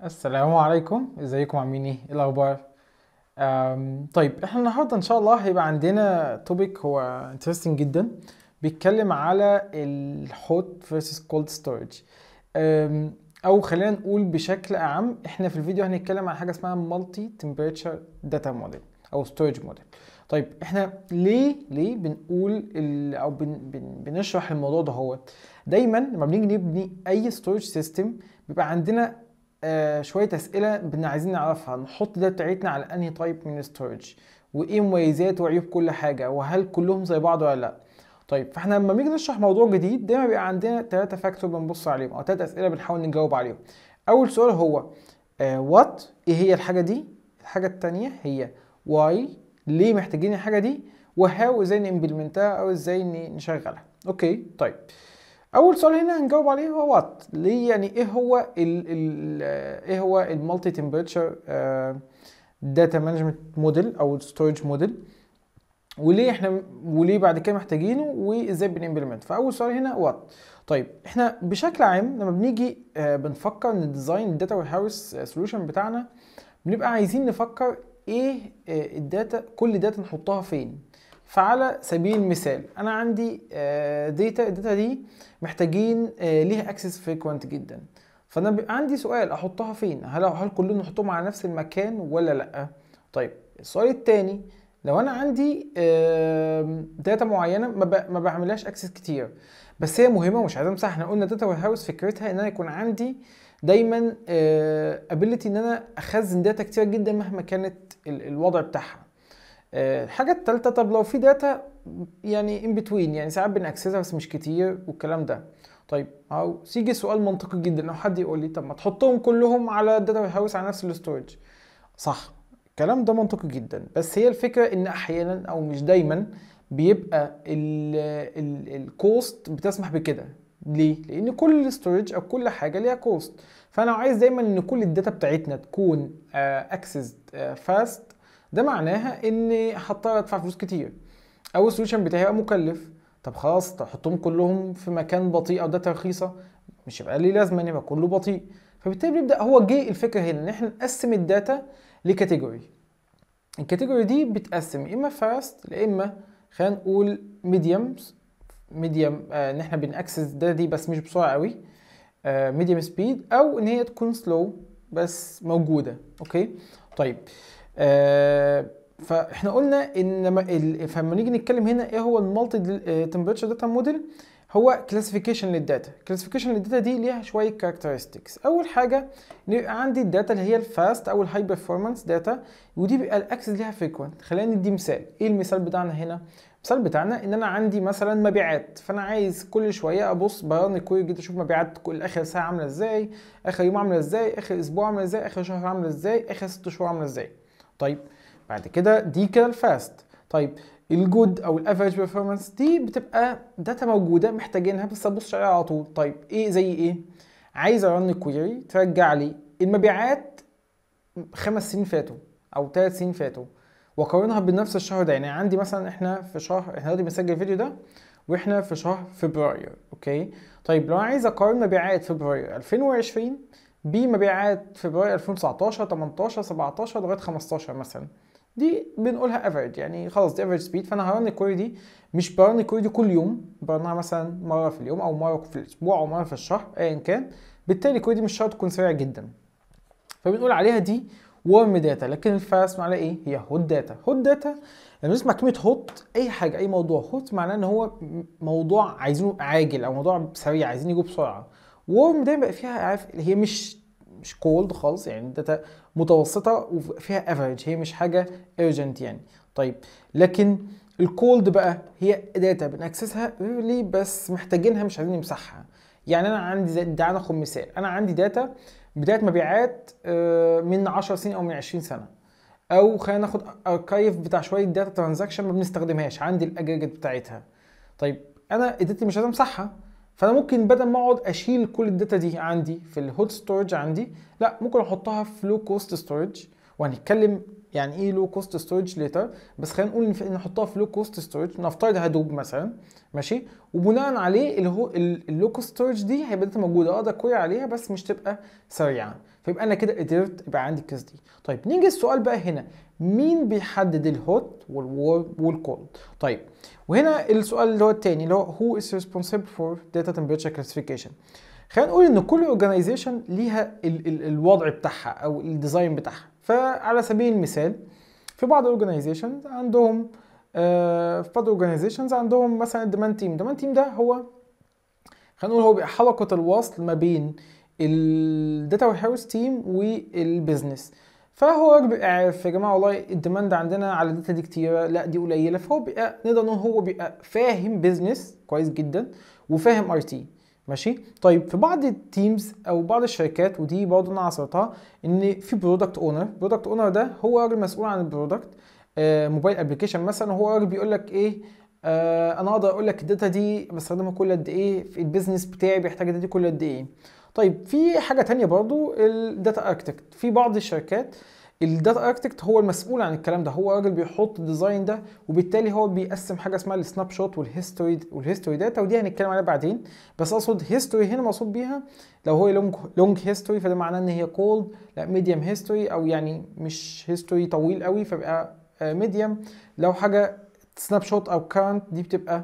السلام عليكم ازيكم عاملين ايه ايه الاخبار أم، طيب احنا النهارده ان شاء الله هيبقى عندنا توبيك هو انترستنج جدا بيتكلم على الهوت versus cold storage أم، او خلينا نقول بشكل اعم احنا في الفيديو هنتكلم عن حاجه اسمها مالتي تمبريتشر داتا موديل او ستورج موديل طيب احنا ليه ليه بنقول ال او بن بن بنشرح الموضوع ده هو دايما لما بنيجي نبني اي ستورج سيستم بيبقى عندنا آه شويه اسئله بن عايزين نعرفها نحط الداتا بتاعتنا على انهي تايب من الستورج وايه مميزات وعيوب كل حاجه وهل كلهم زي بعض ولا لا طيب فاحنا لما بنيجي نشرح موضوع جديد دايما بيبقى عندنا ثلاثه فاكتور بنبص عليهم او ثلاثه اسئله بنحاول نجاوب عليهم اول سؤال هو وات ايه هي الحاجه دي الحاجه الثانيه هي واي ليه محتاجين الحاجه دي وهاو ازاي نمبلمنتها او ازاي ن- نشغلها اوكي طيب اول سؤال هنا هنجاوب عليه هو وات ليه يعني ايه هو ال ال ايه هو المالتي تمبريتشر داتا مانجمنت موديل او ستورج موديل وليه احنا وليه بعد كده محتاجينه وازاي بنمبلمنت فاول سؤال هنا وات طيب احنا بشكل عام لما بنيجي آه، بنفكر نديزاين الداتا وير هاوس سوليوشن بتاعنا بنبقى عايزين نفكر ايه آه، الداتا كل داتا نحطها فين فعلى سبيل المثال انا عندي داتا الداتا دي محتاجين آه، ليها اكسس فريكوينت جدا فانا بيبقى عندي سؤال احطها فين هل هل كلهم نحطهم على نفس المكان ولا لا طيب السؤال التاني لو انا عندي داتا معينه ما, ب... ما بعملهاش اكسس كتير بس هي مهمه ومش عايز امسح احنا قلنا داتا وير هاوس فكرتها ان انا يكون عندي دايما ابيليتي ان انا اخزن داتا كتير جدا مهما كانت ال- الوضع بتاعها آه، الحاجه التالتة طب لو في داتا يعني ان بتوين يعني ساعات بنأكسسها بس مش كتير والكلام ده طيب او يجي سؤال منطقي جدا لو حد يقول لي طب ما تحطهم كلهم على الداتا وير هاوس على نفس الاستورج صح الكلام ده منطقي جدا بس هي الفكره ان احيانا او مش دايما بيبقى الكوست بتسمح بكده ليه لان كل ستورج او كل حاجه ليها كوست فانا عايز دايما ان كل الداتا بتاعتنا تكون اكسس فاست ده معناها اني هضطر ادفع فلوس كتير او السوليوشن بتاعي يبقى مكلف طب خلاص تحطهم كلهم في مكان بطيء او داتا رخيصه مش هيبقى ليه لازمه ان يبقى كله بطيء فبالتالي بيبدا هو جه الفكره هنا ان احنا نقسم الداتا لكاتيجوري الكاتيجوري دي بتقسم يا اما فاست يا اما خلينا نقول ميديومز ميديوم ان احنا بنأكسس الداتا دي بس مش بسرعه قوي ميديوم سبيد او ان هي تكون سلو بس موجوده اوكي طيب آه فاحنا قلنا ان لما ال- فلما نيجي نتكلم هنا ايه هو المالتي تمبريتشر داتا موديل هو كلاسيفيكيشن للداتا كلاسيفيكيشن للداتا دي ليها شويه كاركترستكس اول حاجه ان يبقى عندي الداتا اللي هي الفاست او الهاي بيرفورمانس داتا ودي بيبقى الاكسس ليها فريكوينت خلينا ندي مثال ايه المثال بتاعنا هنا المثال بتاعنا ان انا عندي مثلا مبيعات فانا عايز كل شويه ابص برن كويس جدا اشوف مبيعات كل اخر ساعه عامله ازاي اخر يوم عامله ازاي اخر اسبوع عامله ازاي اخر شهر عامله ازاي اخر ست شهور عامله ازاي طيب بعد كده دي كده الفاست طيب الجود او الافريج بيرفورمانس دي بتبقى داتا موجوده محتاجينها بس ابص عليها على طول طيب ايه زي ايه عايز ارن كويري ترجع لي المبيعات خمس سنين فاتوا او ثلاث سنين فاتوا واقارنها بنفس الشهر ده يعني عندي مثلا احنا في شهر احنا دلوقتي بنسجل الفيديو ده واحنا في شهر فبراير اوكي طيب لو انا عايز اقارن مبيعات فبراير 2020 بمبيعات فبراير 2019 18 17 لغايه 15 مثلا دي بنقولها افريج يعني خلاص دي افريج سبيد فانا هرن الكويري دي مش برن الكويري دي كل يوم برنها مثلا مره في اليوم او مره في الاسبوع او مره في الشهر ايا كان بالتالي الكويري دي مش شرط تكون سريعه جدا فبنقول عليها دي وورم داتا لكن الفاست معناها ايه هي هوت داتا هوت داتا لما نسمع كلمه هوت اي حاجه اي موضوع هوت معناه ان هو م- موضوع عايزينه عاجل او موضوع سريع عايزين يجوا بسرعه وورم دايما بقى فيها عارف هي مش مش كولد خالص يعني داتا متوسطه وفيها افريج هي مش حاجه ايرجنت يعني طيب لكن الكولد بقى هي داتا بنأكسسها ريلي بس محتاجينها مش عايزين نمسحها يعني انا عندي زي تعالى ناخد مثال انا عندي داتا بدايه مبيعات آه، من 10 سنين او من 20 سنه او خلينا ناخد اركايف بتاع شويه داتا ترانزاكشن ما بنستخدمهاش عندي الاجريجيت بتاعتها طيب انا الداتا مش عايز امسحها فانا ممكن بدل ما اقعد اشيل كل الداتا دي عندي في الهوت ستورج عندي لا ممكن احطها في لو كوست ستورج وهنتكلم يعني ايه لو كوست ستورج ليتر بس خلينا نقول ان نحطها في لو كوست ستورج نفترض هدوب مثلا ماشي وبناء عليه اللي هو اللو كوست ستورج دي هيبقى داتا موجوده اقدر اكوير عليها بس مش تبقى سريعه فيبقى انا كده قدرت يبقى عندي الكيس دي طيب نيجي السؤال بقى هنا مين بيحدد الهوت والورم والكولد طيب وهنا السؤال اللي هو التاني اللي هو who is responsible for data temperature classification خلينا نقول ان كل اورجانيزيشن ليها ال ال الوضع بتاعها او الديزاين بتاعها فعلى سبيل المثال في بعض الاورجانيزيشنز عندهم آه في بعض الاورجانيزيشنز عندهم مثلا الديماند تيم الديماند تيم ده هو خلينا نقول هو بيبقى حلقه الوصل ما بين الداتا هاوس تيم والبيزنس فهو راجل بيبقى عارف يا جماعه والله الديماند عندنا على الداتا دي كتيره لا دي قليله فهو بيبقى نقدر نقول هو بيبقى فاهم بيزنس كويس جدا وفاهم ار تي ماشي طيب في بعض التيمز او بعض الشركات ودي برضه انا عصرتها ان في برودكت اونر برودكت اونر ده هو راجل مسؤول عن البرودكت آه موبايل ابلكيشن مثلا هو راجل بيقول لك ايه آه انا اقدر اقول لك الداتا دي بستخدمها كل قد ايه في البيزنس بتاعي بيحتاج الداتا دي كل قد ايه طيب في حاجه تانية برضو الداتا اركتكت في بعض الشركات الداتا اركتكت هو المسؤول عن الكلام ده هو راجل بيحط الديزاين ده وبالتالي هو بيقسم حاجه اسمها السناب شوت والهيستوري والهيستوري داتا ودي هنتكلم عليها بعدين بس اقصد هيستوري هنا مقصود بيها لو هو لونج لونج هيستوري فده معناه ان هي كولد لا ميديوم هيستوري او يعني مش هيستوري طويل قوي فبقى ميديوم لو حاجه سناب شوت او كارنت دي بتبقى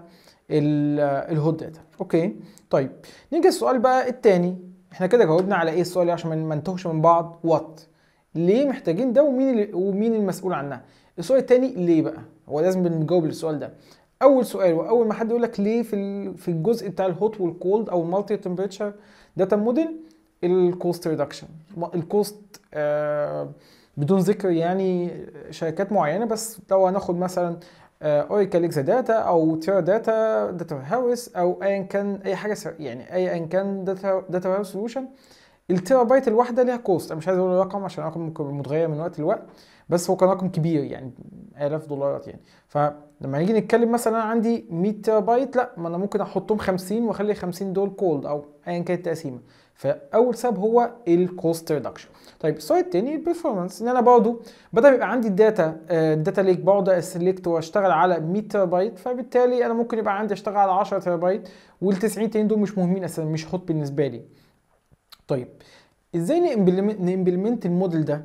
الهود داتا اوكي طيب نيجي السؤال بقى التاني احنا كده جاوبنا على ايه السؤال عشان ما نتوهش من بعض وات ليه محتاجين ده ومين اللي ومين المسؤول عنها السؤال التاني ليه بقى هو لازم نجاوب السؤال ده اول سؤال واول ما حد يقول لك ليه في في الجزء بتاع الهوت والكولد او المالتي تمبريتشر داتا موديل الكوست ريدكشن الكوست آه بدون ذكر يعني شركات معينه بس لو هناخد مثلا اوراكل اكزا داتا او تيرا داتا داتا هاوس او ايا كان اي حاجه يعني ايا كان داتا داتا هاوس سولوشن التيرا بايت الواحده ليها كوست انا مش عايز اقول الرقم عشان الرقم ممكن متغير من وقت لوقت بس هو كان رقم كبير يعني الاف دولارات يعني فلما نيجي نتكلم مثلا انا عندي 100 تيرا بايت لا ما انا ممكن احطهم 50 واخلي 50 دول كولد او ايا كانت التقسيمه فاول سبب هو الكوست ريدكشن طيب السؤال التاني البرفورمانس ان انا برضه بدل يبقى عندي الداتا الداتا ليك بقعد اسلكت واشتغل على 100 تيرا بايت فبالتالي انا ممكن يبقى عندي اشتغل على 10 تيرا بايت وال 90 تاني دول مش مهمين اساسا مش هوت بالنسبه لي طيب ازاي نمبلمنت الموديل ده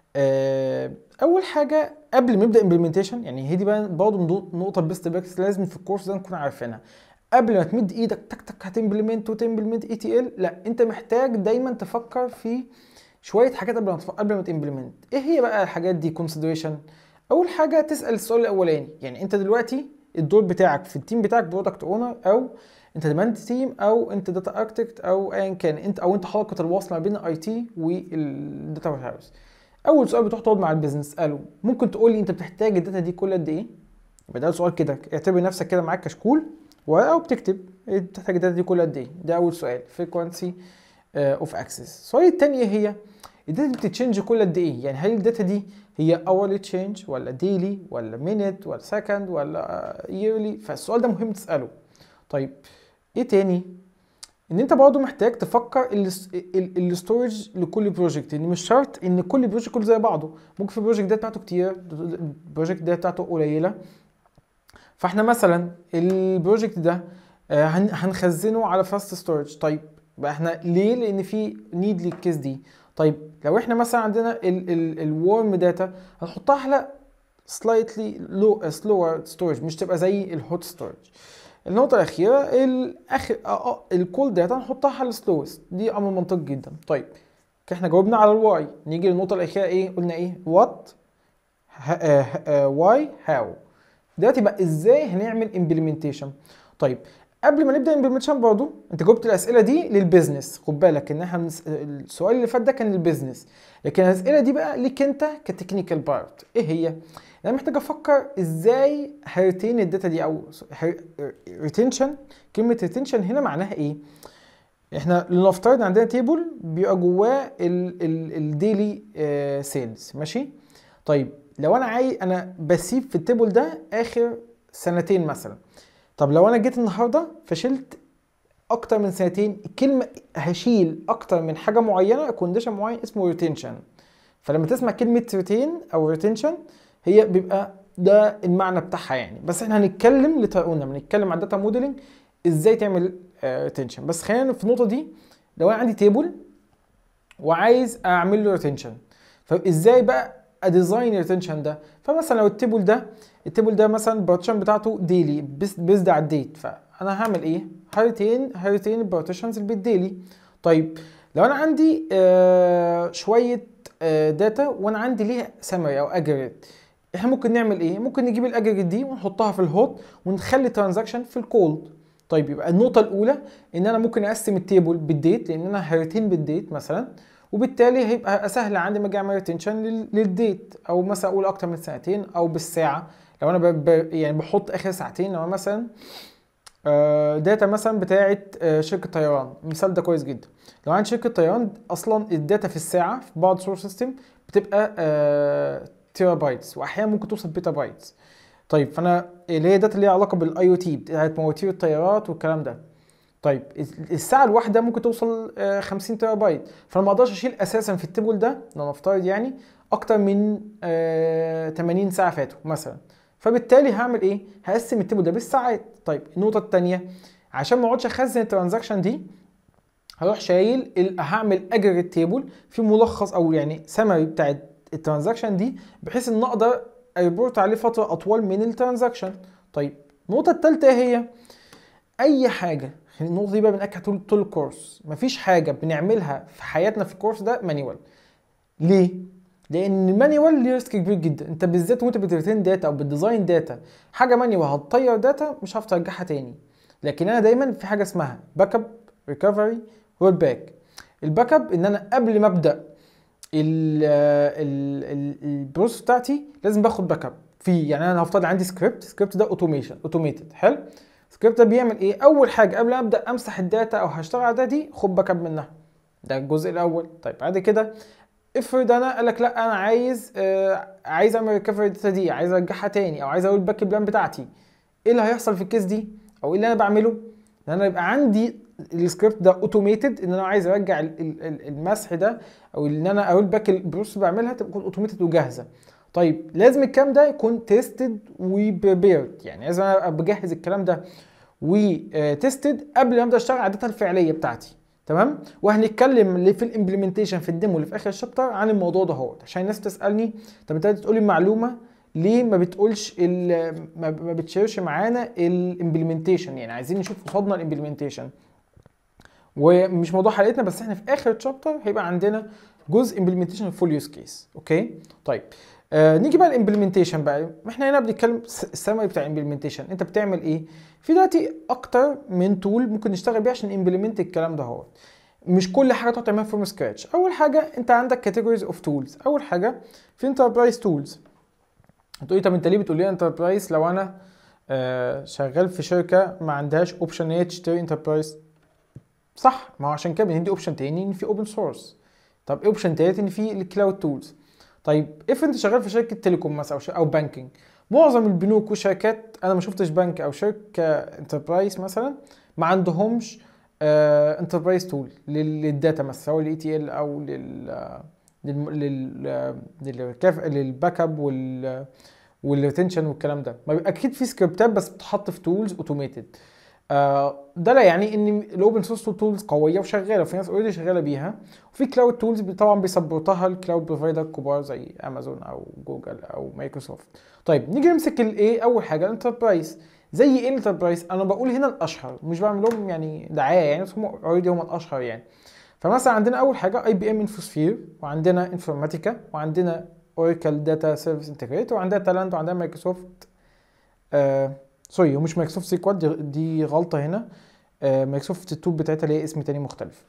آه اول حاجه قبل ما نبدا امبلمنتيشن يعني هي دي بقى برضه نقطه بيست براكتس لازم في الكورس ده نكون عارفينها قبل ما تمد ايدك تك تك هتمبلمنت وتمبلمنت اي تي ال لا انت محتاج دايما تفكر في شويه حاجات قبل ما قبل ما تمبلمنت ايه هي بقى الحاجات دي كونسيدريشن اول حاجه تسال السؤال الاولاني يعني انت دلوقتي الدور بتاعك في التيم بتاعك برودكت اونر او انت ديماند تيم او انت داتا اركتكت او ايا كان انت او انت حلقه الوصل ما بين الاي تي والداتا هاوس اول سؤال بتروح تقعد مع البيزنس اساله ممكن تقول لي انت بتحتاج الداتا دي كل قد ايه يبقى ده سؤال كده اعتبر نفسك كده معاك كشكول او بتكتب بتحتاج الداتا دي كل قد ايه ده اول سؤال فريكوانسي اوف اكسس السؤال الثاني ايه هي الداتا دي بتتشنج كل قد ايه يعني هل الداتا دي هي اورلي تشينج ولا ديلي ولا مينت ولا سكند ولا ييرلي فالسؤال ده مهم تساله طيب ايه تاني ان انت برضه محتاج تفكر الاستورج لكل بروجكت ان مش شرط ان كل بروجكت كله زي بعضه ممكن في بروجكت داتا بتاعته كتير البروجكت داتا بتاعته قليله فاحنا مثلا البروجكت ده هنخزنه على فاست ستورج طيب بقى احنا ليه لان في نيد للكيس دي طيب لو احنا مثلا عندنا الورم داتا هنحطها على سلايتلي لو سلور ستورج مش تبقى زي الهوت ستورج النقطة الأخيرة الأخر الكول داتا نحطها على السلوست دي أمر منطقي جدا طيب احنا جاوبنا على الواي نيجي للنقطة الأخيرة إيه قلنا إيه وات واي هاو دلوقتي بقى إزاي هنعمل امبلمنتيشن طيب قبل ما نبدا امبلمنتيشن برضه انت جاوبت الاسئله دي للبيزنس خد بالك ان احنا السؤال اللي فات ده كان للبيزنس لكن الاسئله دي بقى ليك انت كتكنيكال بارت ايه هي انا محتاج افكر ازاي هرتين الداتا دي او ريتنشن كلمه ريتنشن هنا معناها ايه احنا لنفترض عندنا تيبل بيبقى جواه الديلي سيلز ماشي طيب لو انا عايز انا بسيب في التيبل ده اخر سنتين مثلا طب لو انا جيت النهارده فشلت اكتر من سنتين الكلمه هشيل اكتر من حاجه معينه كونديشن معين اسمه ريتنشن فلما تسمع كلمه ريتين او ريتنشن هي بيبقى ده المعنى بتاعها يعني بس احنا هنتكلم لتقولنا بنتكلم عن داتا موديلنج ازاي تعمل ريتنشن بس خلينا في النقطه دي لو انا عندي تيبل وعايز اعمل له ريتنشن فازاي بقى اديزاين الريتنشن ده فمثلا لو التيبل ده التيبل ده مثلا البارتيشن بتاعته ديلي بيزد على الديت فانا هعمل ايه هريتين هريتين البارتيشنز بالديلي طيب لو انا عندي آه شويه آه داتا وانا عندي ليها سمري او اجريت احنا ممكن نعمل ايه ممكن نجيب الاجريت دي ونحطها في الهوت ونخلي ترانزاكشن في الكولد طيب يبقى النقطه الاولى ان انا ممكن اقسم التيبل بالديت لان انا هريتين بالديت مثلا وبالتالي هيبقى سهل عندي ما اجي اعمل ريتنشن للديت او مثلا اقول اكتر من سنتين او بالساعه لو انا ب... يعني بحط اخر ساعتين لو مثلا داتا مثلا بتاعه شركه طيران المثال ده كويس جدا لو عندي شركه طيران اصلا الداتا في الساعه في بعض سور سيستم بتبقى تيرا بايتس واحيانا ممكن توصل بيتا بايتس طيب فانا اللي هي داتا اللي ليها علاقه بالاي او تي بتاعت مواتير الطيارات والكلام ده طيب الساعه الواحده ممكن توصل 50 تيرا بايت فانا ما اقدرش اشيل اساسا في التيبل ده لو نفترض يعني اكتر من 80 ساعه فاتوا مثلا فبالتالي هعمل ايه هقسم التيبل ده بالساعات طيب النقطه الثانيه عشان ما اقعدش اخزن الترانزاكشن دي هروح شايل هعمل اجريت تيبل في ملخص او يعني سمري بتاعت الترانزاكشن دي بحيث ان اقدر اريبورت عليه فتره اطول من الترانزاكشن طيب النقطه الثالثه هي اي حاجه النقطه دي بقى بنأكد طول طول الكورس مفيش حاجه بنعملها في حياتنا في الكورس ده مانيوال ليه لان المانيوال ليه ريسك كبير جدا انت بالذات وانت بتريتين داتا او بتديزاين داتا حاجه مانيوال هتطير داتا مش هتعرف ترجعها تاني لكن انا دايما في حاجه اسمها باك اب ريكفري رول باك الباك اب ان انا قبل ما ابدا البروسيس بتاعتي لازم باخد باك اب في يعني انا هفترض عندي سكريبت السكريبت ده اوتوميشن اوتوميتد حلو السكريبت ده بيعمل ايه اول حاجه قبل ما ابدا امسح الداتا او هشتغل على الداتا دي خد باك اب منها ده الجزء الاول طيب بعد كده افرض انا قال لك لا انا عايز آه عايز اعمل ريكفري الداتا دي عايز ارجعها تاني او عايز اقول الباك بلان بتاعتي ايه اللي هيحصل في الكيس دي او ايه اللي انا بعمله ان انا يبقى عندي السكريبت ده اوتوميتد ان انا عايز ارجع المسح ده او ان انا اقول باك البروسيس بعملها تبقى اوتوميتد وجاهزه طيب لازم الكلام ده يكون تيستد وبريبيرد يعني لازم انا ابقى بجهز الكلام ده وتيستد قبل ما ابدا اشتغل على الداتا الفعليه بتاعتي تمام وهنتكلم اللي في الامبلمنتيشن في الديمو اللي في اخر الشابتر عن الموضوع ده هو عشان الناس تسالني طب انت تقول لي معلومه ليه ما بتقولش ما بتشيرش معانا الامبلمنتيشن يعني عايزين نشوف قصادنا الامبلمنتيشن ومش موضوع حلقتنا بس احنا في اخر تشابتر هيبقى عندنا جزء امبلمنتيشن فول يوز كيس اوكي طيب آه نيجي بقى الامبلمنتيشن بقى احنا هنا بنتكلم السمري بتاع الامبلمنتيشن انت بتعمل ايه في دلوقتي اكتر من تول ممكن نشتغل بيها عشان امبلمنت الكلام ده هو مش كل حاجه تقعد تعملها فروم سكراتش اول حاجه انت عندك كاتيجوريز اوف تولز اول حاجه في انتربرايز تولز هتقولي طب انت ليه بتقول لي انتربرايز لو انا آه شغال في شركه ما عندهاش اوبشن ان هي تشتري انتربرايز صح ما هو عشان كده بندي اوبشن تاني ان في اوبن سورس طب اوبشن تالت ان في الكلاود تولز طيب افرض انت شغال في شركه تيليكوم مثلا او او بانكينج معظم البنوك والشركات انا ما شفتش بنك او شركه انتربرايز مثلا ما عندهمش انتربرايز تول للداتا مثلا سواء الاي تي ال او لل لل للباك اب وال والريتنشن والكلام ده ما اكيد في سكريبتات بس بتتحط في تولز اوتوميتد ده لا يعني ان الاوبن سورس تولز قويه وشغاله وفي ناس اوريدي شغاله بيها وفي كلاود تولز طبعا بيسبورتها الكلاود بروفايدر الكبار زي امازون او جوجل او مايكروسوفت طيب نيجي نمسك الايه اول حاجه الانتربرايز زي ايه الانتربرايز انا بقول هنا الاشهر مش بعمل لهم يعني دعايه يعني بس هم اوريدي هم الاشهر يعني فمثلا عندنا اول حاجه اي بي ام انفوسفير وعندنا انفورماتيكا وعندنا اوراكل داتا سيرفيس انتجريتور وعندنا تالنت وعندنا مايكروسوفت آه سوري ومش مايكروسوفت سيكوال دي, دي غلطه هنا آه مايكروسوفت التول بتاعتها ليها اسم تاني مختلف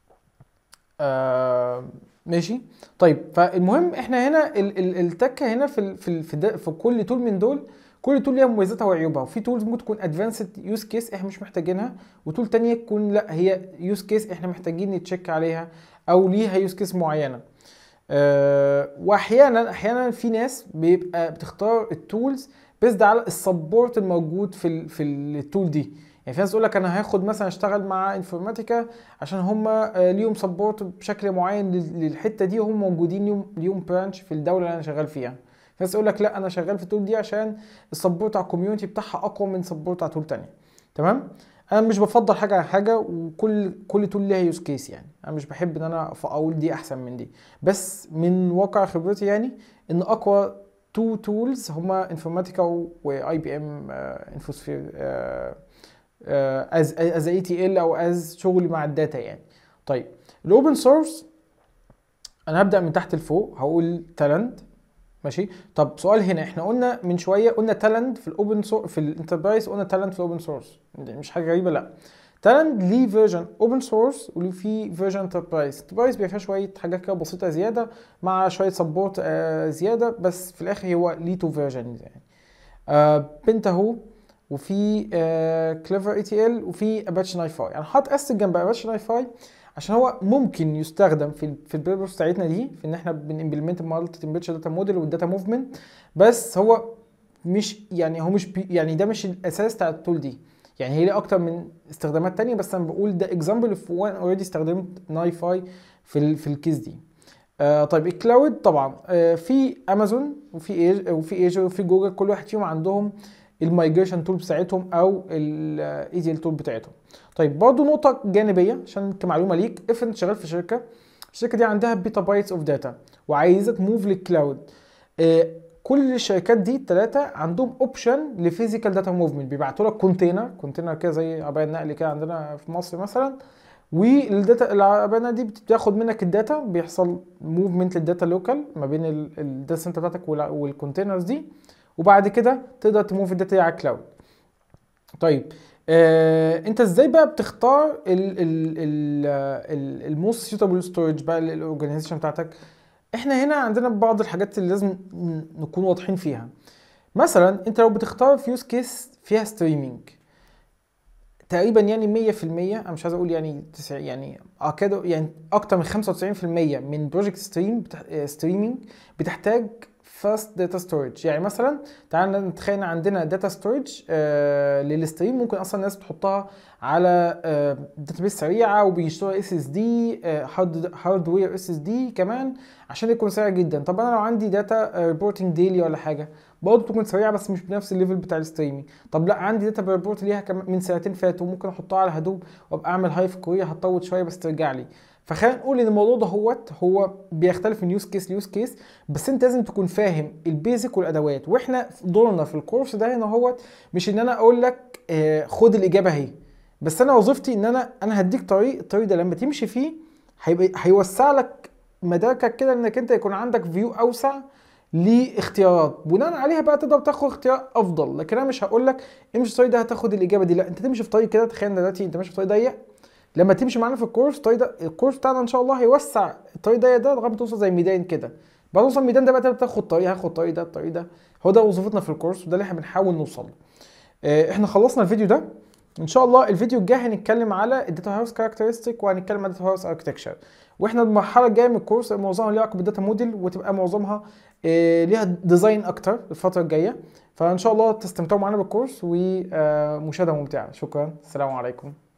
آه ماشي طيب فالمهم احنا هنا ال ال التكه هنا في ال في ال في, في كل تول من دول كل تول ليها مميزاتها وعيوبها وفي تولز ممكن تكون ادفانسد يوز كيس احنا مش محتاجينها وتول تانية تكون لا هي يوز كيس احنا محتاجين نتشيك عليها او ليها يوز كيس معينه أه واحيانا احيانا في ناس بيبقى بتختار التولز بيزد على السبورت الموجود في ال في التول دي يعني في ناس تقول لك انا هاخد مثلا اشتغل مع انفورماتيكا عشان هم ليهم سبورت بشكل معين للحته دي وهم موجودين ليهم ليهم برانش في الدوله اللي انا شغال فيها في ناس يقول لك لا انا شغال في التول دي عشان السبورت على الكوميونتي بتاعها اقوى من سبورت على تول تانية تمام انا مش بفضل حاجه عن حاجه وكل كل تول ليها يوز كيس يعني انا مش بحب ان انا ف- اقول دي احسن من دي بس من واقع خبرتي يعني ان اقوى تو تولز هما انفورماتيكا واي بي ام انفوسفير از از اي تي ال او از شغل مع الداتا يعني طيب الاوبن سورس انا هبدا من تحت لفوق هقول تالنت ماشي طب سؤال هنا احنا قلنا من شويه قلنا تالنت في الاوبن سورس في الانتربرايز قلنا تالنت في الاوبن سورس مش حاجه غريبه لا تالنت ليه فيرجن اوبن سورس وليه في فيرجن انتربرايز انتربرايز بيبقى فيها شويه حاجات كده بسيطه زياده مع شويه سبورت آه زياده بس في الاخر هو ليه تو فيرجن يعني آه بنتاهو وفي آه كليفر اي تي ال وفي اباتش نايفاي انا حاطط اس جنب اباتش نايفاي عشان هو ممكن يستخدم في ال في البيربرز بتاعتنا دي في ان احنا بنimplement المالتي تمبريتشر داتا موديل والداتا موفمنت بس هو مش يعني هو مش بي يعني ده مش الاساس بتاع التول دي يعني هي ليه اكتر من استخدامات تانية بس انا بقول ده اكزامبل في وان اوريدي استخدمت ناي فاي في ال في الكيس دي آه طيب الكلاود طبعا آه في امازون وفي إيج وفي ايجر وفي جوجل كل واحد فيهم عندهم المايجريشن تول بتاعتهم او الاي تي ال تول بتاعتهم طيب برضه نقطه جانبيه عشان كمعلومه ليك افرض انت شغال في شركه الشركه دي عندها بيتا بايتس اوف داتا وعايزه تموف للكلاود آه كل الشركات دي الثلاثه عندهم اوبشن لفيزيكال داتا موفمنت بيبعتوا لك كونتينر كونتينر كده زي عبايه النقل كده عندنا في مصر مثلا والداتا العبانه دي بتاخد منك الداتا بيحصل موفمنت للداتا لوكال ما بين الداتا سنتر بتاعتك والكونتينرز دي وبعد كده تقدر تموف الداتا دي على الكلاود طيب آه، انت ازاي بقى بتختار الموست سيوتابل ستورج بقى للاورجانيزيشن بتاعتك احنا هنا عندنا بعض الحاجات اللي لازم نكون واضحين فيها مثلا انت لو بتختار في يوز كيس فيها ستريمينج تقريبا يعني 100% انا مش عايز اقول يعني تسع يعني كده يعني اكتر من 95% من بروجكت ستريم بتح... ستريمينج بتحتاج فاست داتا ستورج يعني مثلا تعال نتخيل عندنا داتا ستورج آه للستريم ممكن اصلا الناس بتحطها على آه داتابيس سريعه وبيشتروا اس اس دي هاردوير اس اس دي كمان عشان يكون سريع جدا طب انا لو عندي داتا ريبورتنج ديلي ولا حاجه برضه تكون سريعه بس مش بنفس الليفل بتاع الستريمينج طب لا عندي داتا ريبورت ليها كمان من سنتين فاتوا ممكن احطها على هدوب وابقى اعمل هايف كوريا هتطول شويه بس ترجع لي فخلينا نقول ان الموضوع ده هوت هو بيختلف من يوز كيس ليوز كيس بس انت لازم تكون فاهم البيزك والادوات واحنا دورنا في الكورس ده هنا هوت مش ان انا اقول لك آه خد الاجابه اهي بس انا وظيفتي ان انا انا هديك طريق الطريق ده لما تمشي فيه هيبقى هيوسع لك مداركك كده انك انت يكون عندك فيو اوسع لاختيارات بناء عليها بقى تقدر تاخد اختيار افضل لكن انا مش هقول لك امشي في الطريق ده هتاخد الاجابه دي لا انت تمشي في طريق كده تخيل دلوقتي انت ماشي في طريق ضيق لما تمشي معانا في الكورس الطريق ده الكورس بتاعنا ان شاء الله هيوسع الطريق ده ده لغايه ما توصل زي ميدان كده بعد ما توصل الميدان ده بقى تبدا تاخد طريق هاخد الطريق ده الطريق ده هو ده وظيفتنا في الكورس وده اللي احنا بنحاول نوصل له احنا خلصنا الفيديو ده ان شاء الله الفيديو الجاي هنتكلم على الداتا هاوس كاركترستيك وهنتكلم على الداتا هاوس اركتكشر واحنا المرحله الجايه من الكورس معظمها ليها علاقه بالداتا موديل وتبقى معظمها اه ليها ديزاين اكتر الفتره الجايه فان شاء الله تستمتعوا معانا بالكورس ومشاهده ممتعه شكرا السلام عليكم